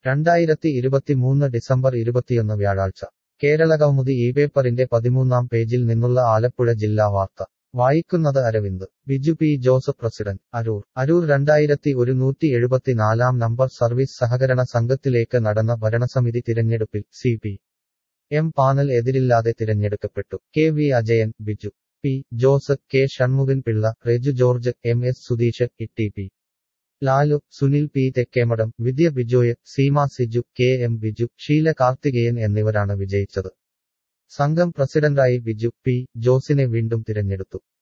രണ്ടായിരത്തി ഇരുപത്തിമൂന്ന് ഡിസംബർ ഇരുപത്തിയൊന്ന് വ്യാഴാഴ്ച കേരളകൗമുദി ഈ പേപ്പറിന്റെ പതിമൂന്നാം പേജിൽ നിന്നുള്ള ആലപ്പുഴ ജില്ലാ വാർത്ത വായിക്കുന്നത് അരവിന്ദ് ബിജു പി ജോസഫ് പ്രസിഡന്റ് അരൂർ അരൂർ രണ്ടായിരത്തി ഒരുന്നൂറ്റി എഴുപത്തിനാലാം നമ്പർ സർവീസ് സഹകരണ സംഘത്തിലേക്ക് നടന്ന ഭരണസമിതി തിരഞ്ഞെടുപ്പിൽ സി പി എം പാനൽ എതിരില്ലാതെ തിരഞ്ഞെടുക്കപ്പെട്ടു K V Ajayan Biju P Jose K Shanmukhan Pillai Reju George M S Sudheesh E P Lalu Sunil P Thekkemadom Vidya Bijoy Seema Siju K M Biju Sheela Karthikeyan എന്നിവരാണ് വിജയിച്ചത് സംഘം പ്രസിഡന്റായി ബിജു പി ജോസിനെ വീണ്ടും തിരഞ്ഞെടുത്തു